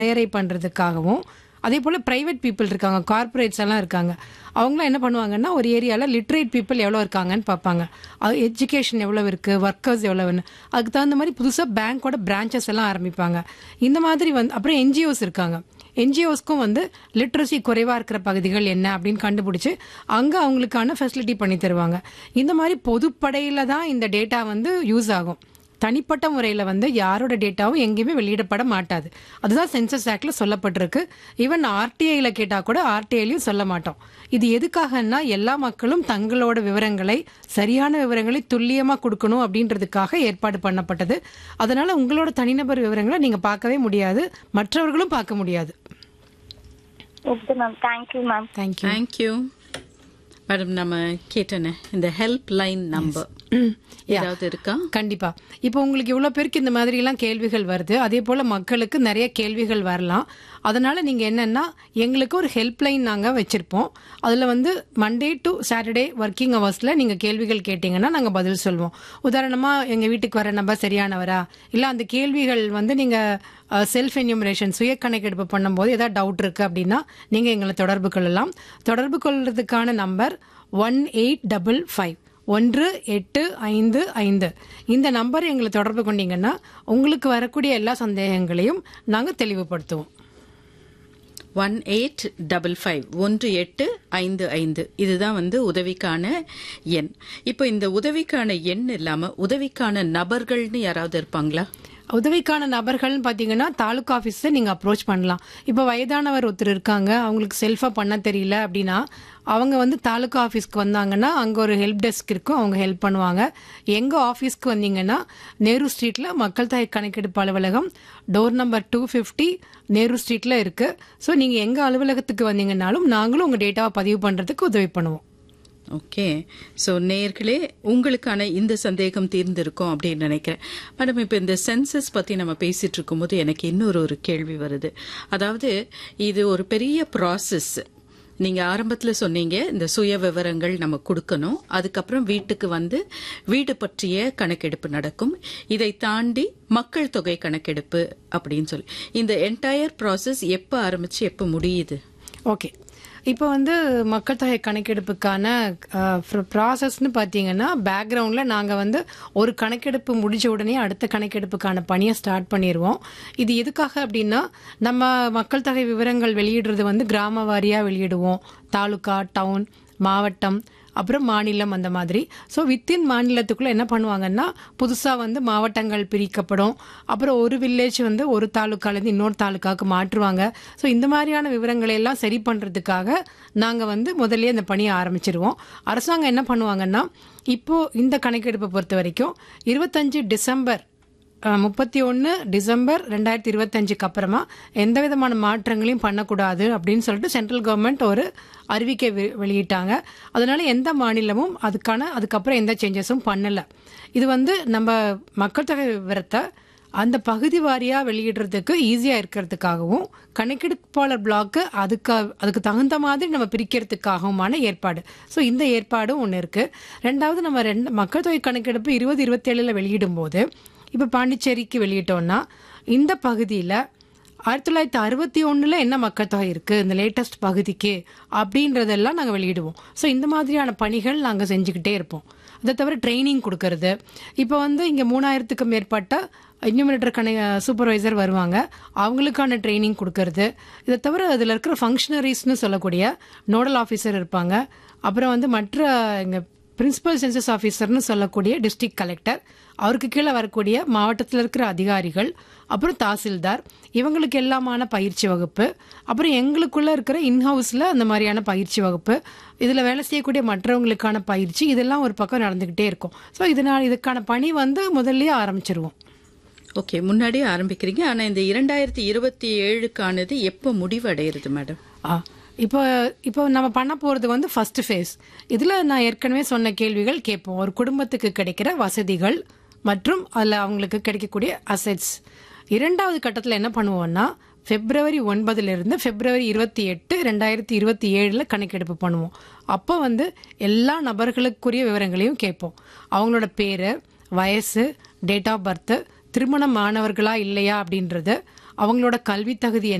தயாரை பண்ணுறதுக்காகவும் அதே போல் ப்ரைவேட் பீப்புள் இருக்காங்க கார்ப்பரேட்ஸ் எல்லாம் இருக்காங்க அவங்களாம் என்ன பண்ணுவாங்கன்னா ஒரு ஏரியாவில் லிட்ரேட் பீப்புள் எவ்வளோ இருக்காங்கன்னு பார்ப்பாங்க அது எஜுகேஷன் எவ்வளோ இருக்குது ஒர்க்கர்ஸ் எவ்வளோன்னு அதுக்கு தகுந்த மாதிரி புதுசாக பேங்க்கோட பிரான்ச்சஸ் எல்லாம் ஆரம்பிப்பாங்க இந்த மாதிரி வந்து அப்புறம் என்ஜிஓஸ் இருக்காங்க என்ஜிஓஸ்க்கும் வந்து லிட்ரஸி குறைவாக இருக்கிற பகுதிகள் என்ன அப்படின்னு கண்டுபிடிச்சு அங்கே அவங்களுக்கான ஃபெசிலிட்டி பண்ணி தருவாங்க இந்த மாதிரி பொதுப்படையில் தான் இந்த டேட்டா வந்து யூஸ் ஆகும் தனிப்பட்ட முறையில் வந்து யாரோட டேட்டாவும் எங்கேயுமே வெளியிடப்பட மாட்டாது அதுதான் சென்சஸ் ஆக்டில் சொல்லப்பட்டிருக்கு ஈவன் ஆர்டிஐல கேட்டால் கூட ஆர்டிஐலையும் சொல்ல மாட்டோம் இது எதுக்காகன்னா எல்லா மக்களும் தங்களோட விவரங்களை சரியான விவரங்களை துல்லியமாக கொடுக்கணும் அப்படின்றதுக்காக ஏற்பாடு பண்ணப்பட்டது அதனால உங்களோட தனிநபர் விவரங்களை நீங்கள் பார்க்கவே முடியாது மற்றவர்களும் பார்க்க முடியாது okay ma'am thank you ma'am thank you thank you madam நம்ம கேட்டனே இந்த ஹெல்ப் லைன் நம்பர் ஏதாவது இருக்கா கண்டிப்பா இப்போ உங்களுக்கு இவ்வளவு பேருக்கு இந்த மாதிரி எல்லாம் கேள்விகள் வருது அதே போல மக்களுக்கு நிறைய கேள்விகள் வரலாம் அதனால நீங்க என்னன்னா எங்களுக்கு ஒரு ஹெல்ப்லைன் நாங்க வச்சிருப்போம் அதுல வந்து மண்டே டு சாட்டர்டே ஒர்க்கிங் ஹவர்ஸ்ல நீங்க கேள்விகள் கேட்டீங்கன்னா நாங்க பதில் சொல்வோம் உதாரணமா எங்க வீட்டுக்கு வர நபர் சரியானவரா இல்ல அந்த கேள்விகள் வந்து நீங்க செல்ஃப் என்யூமரேஷன் சுய கணக்கெடுப்பு பண்ணும்போது ஏதாவது டவுட் இருக்கு அப்படின்னா நீங்க எங்களை தொடர்பு கொள்ளலாம் தொடர்பு கொள்றதுக்கான number one eight double five ஒன்று எட்டு ஐந்து ஐந்து இந்த நம்பர் எங்களை தொடர்பு கொண்டீங்கன்னா உங்களுக்கு வரக்கூடிய எல்லா சந்தேகங்களையும் நாங்கள் தெளிவுபடுத்துவோம் ஒன் எயிட் டபுள் ஃபைவ் ஒன்று எட்டு ஐந்து ஐந்து இதுதான் வந்து உதவிக்கான எண் இப்போ இந்த உதவிக்கான எண் இல்லாம உதவிக்கான நபர்கள்னு யாராவது இருப்பாங்களா உதவிக்கான நபர்கள்னு பார்த்தீங்கன்னா தாலுகா ஆஃபீஸை நீங்கள் அப்ரோச் பண்ணலாம் இப்போ வயதானவர் ஒருத்தர் இருக்காங்க அவங்களுக்கு செல்ஃபாக பண்ண தெரியல அப்படின்னா அவங்க வந்து தாலுகா ஆஃபீஸ்க்கு வந்தாங்கன்னா அங்கே ஒரு ஹெல்ப் டெஸ்க் இருக்கும் அவங்க ஹெல்ப் பண்ணுவாங்க எங்கள் ஆஃபீஸ்க்கு வந்தீங்கன்னா நேரு ஸ்ட்ரீட்டில் மக்கள் தொகை கணக்கெடுப்பு அலுவலகம் door number two fifty Nehru ஸ்ட்ரீட்டில் இருக்குது ஸோ நீங்கள் எங்கள் அலுவலகத்துக்கு வந்தீங்கன்னாலும் நாங்களும் உங்கள் டேட்டாவை பதிவு பண்ணுறதுக்கு உதவி பண்ணுவோம் ஓகே ஸோ நேர்களே உங்களுக்கான இந்த சந்தேகம் தீர்ந்திருக்கும் அப்படின்னு நினைக்கிறேன் மேடம் இப்போ இந்த சென்சஸ் பற்றி நம்ம பேசிட்டு இருக்கும்போது எனக்கு இன்னொரு ஒரு கேள்வி வருது அதாவது இது ஒரு பெரிய ப்ராசஸ் நீங்க ஆரம்பத்துல சொன்னீங்க இந்த சுய விவரங்கள் நம்ம கொடுக்கணும் அதுக்கப்புறம் வீட்டுக்கு வந்து வீடு பற்றிய கணக்கெடுப்பு நடக்கும் இதை தாண்டி மக்கள் தொகை கணக்கெடுப்பு அப்படின்னு சொல்லி இந்த என்டையர் ப்ராசஸ் எப்போ ஆரம்பிச்சு எப்போ முடியுது ஓகே இப்போ வந்து மக்கள் தொகை கணக்கெடுப்புக்கான ப்ராசஸ்னு பார்த்தீங்கன்னா பேக்ரவுண்டில் நாங்கள் வந்து ஒரு கணக்கெடுப்பு முடிஞ்ச உடனே அடுத்த கணக்கெடுப்புக்கான பணியை ஸ்டார்ட் பண்ணிடுவோம் இது எதுக்காக அப்படின்னா நம்ம மக்கள் தொகை விவரங்கள் வெளியிடுறது வந்து கிராம வாரியாக வெளியிடுவோம் தாலுகா டவுன் மாவட்டம் அப்புறம் மாநிலம் அந்த மாதிரி ஸோ வித்தின் மாநிலத்துக்குள்ளே என்ன பண்ணுவாங்கன்னா புதுசாக வந்து மாவட்டங்கள் பிரிக்கப்படும் அப்புறம் ஒரு வில்லேஜ் வந்து ஒரு தாலுக்காலேருந்து இன்னொரு தாலுக்காவுக்கு மாற்றுவாங்க ஸோ இந்த மாதிரியான விவரங்களை எல்லாம் சரி பண்ணுறதுக்காக நாங்கள் வந்து முதல்லயே இந்த பணியை ஆரம்பிச்சிருவோம் அரசாங்கம் என்ன பண்ணுவாங்கன்னா இப்போது இந்த கணக்கெடுப்பை பொறுத்த வரைக்கும் இருபத்தஞ்சு டிசம்பர் முப்பத்தி ஒன்று டிசம்பர் ரெண்டாயிரத்தி இருபத்தஞ்சுக்கு அப்புறமா எந்த விதமான மாற்றங்களையும் பண்ணக்கூடாது அப்படின்னு சொல்லிட்டு சென்ட்ரல் கவர்மெண்ட் ஒரு அறிவிக்கை வெ- வெளியிட்டாங்க அதனால எந்த மாநிலமும் அதுக்கான அதுக்கப்புறம் எந்த சேஞ்சஸும் பண்ணலை இது வந்து நம்ம மக்கள் தொகை விவரத்தை அந்த பகுதி வாரியாக வெளியிடுறதுக்கு ஈஸியாக இருக்கிறதுக்காகவும் கணக்கெடுப்பாளர் பிளாக்கு அதுக்கு அதுக்கு தகுந்த மாதிரி நம்ம பிரிக்கிறதுக்காகவுமான ஏற்பாடு ஸோ இந்த ஏற்பாடும் ஒன்று இருக்குது ரெண்டாவது நம்ம ரெண்டு மக்கள் தொகை கணக்கெடுப்பு இருபது இருபத்தேழில் வெளியிடும் போது இப்போ பாண்டிச்சேரிக்கு வெளியிட்டோம்னா இந்த பகுதியில் ஆயிரத்தி தொள்ளாயிரத்தி அறுபத்தி ஒன்றில் என்ன மக்கள் தொகை இருக்குது இந்த லேட்டஸ்ட் பகுதிக்கு அப்படின்றதெல்லாம் நாங்கள் வெளியிடுவோம் ஸோ இந்த மாதிரியான பணிகள் நாங்கள் செஞ்சுக்கிட்டே இருப்போம் அதை தவிர ட்ரைனிங் கொடுக்கறது இப்போ வந்து இங்கே மூணாயிரத்துக்கும் மேற்பட்ட இன்யூமினேட்டர் கண சூப்பர்வைசர் வருவாங்க அவங்களுக்கான ட்ரைனிங் கொடுக்கறது இதை தவிர அதில் இருக்கிற ஃபங்க்ஷனரிஸ்னு சொல்லக்கூடிய நோடல் ஆஃபீஸர் இருப்பாங்க அப்புறம் வந்து மற்ற எங்கள் பிரின்சிபல் சென்சஸ் ஆஃபீஸர்னு சொல்லக்கூடிய டிஸ்ட்ரிக்ட் கலெக்டர் அவருக்கு கீழே வரக்கூடிய மாவட்டத்தில் இருக்கிற அதிகாரிகள் அப்புறம் தாசில்தார் இவங்களுக்கு எல்லாமான பயிற்சி வகுப்பு அப்புறம் எங்களுக்குள்ள இருக்கிற இன்ஹவுஸில் அந்த மாதிரியான பயிற்சி வகுப்பு இதில் வேலை செய்யக்கூடிய மற்றவங்களுக்கான பயிற்சி இதெல்லாம் ஒரு பக்கம் நடந்துக்கிட்டே இருக்கும் ஸோ இதனால் இதுக்கான பணி வந்து முதல்லயே ஆரம்பிச்சிருவோம் ஓகே முன்னாடியே ஆரம்பிக்கிறீங்க ஆனா இந்த இரண்டாயிரத்தி இருபத்தி ஏழுக்கானது எப்போ முடிவடைகிறது மேடம் ஆ இப்போ இப்போ நம்ம பண்ண போகிறது வந்து ஃபர்ஸ்ட் ஃபேஸ் இதில் நான் ஏற்கனவே சொன்ன கேள்விகள் கேட்போம் ஒரு குடும்பத்துக்கு கிடைக்கிற வசதிகள் மற்றும் அதில் அவங்களுக்கு கிடைக்கக்கூடிய அசெட்ஸ் இரண்டாவது கட்டத்தில் என்ன பண்ணுவோம்னா பிப்ரவரி ஒன்பதுலேருந்து பிப்ரவரி இருபத்தி எட்டு ரெண்டாயிரத்தி இருபத்தி ஏழில் கணக்கெடுப்பு பண்ணுவோம் அப்போ வந்து எல்லா நபர்களுக்குரிய விவரங்களையும் கேட்போம் அவங்களோட பேர் வயசு டேட் ஆஃப் பர்த் திருமணம் ஆனவர்களா இல்லையா அப்படின்றது அவங்களோட கல்வி தகுதி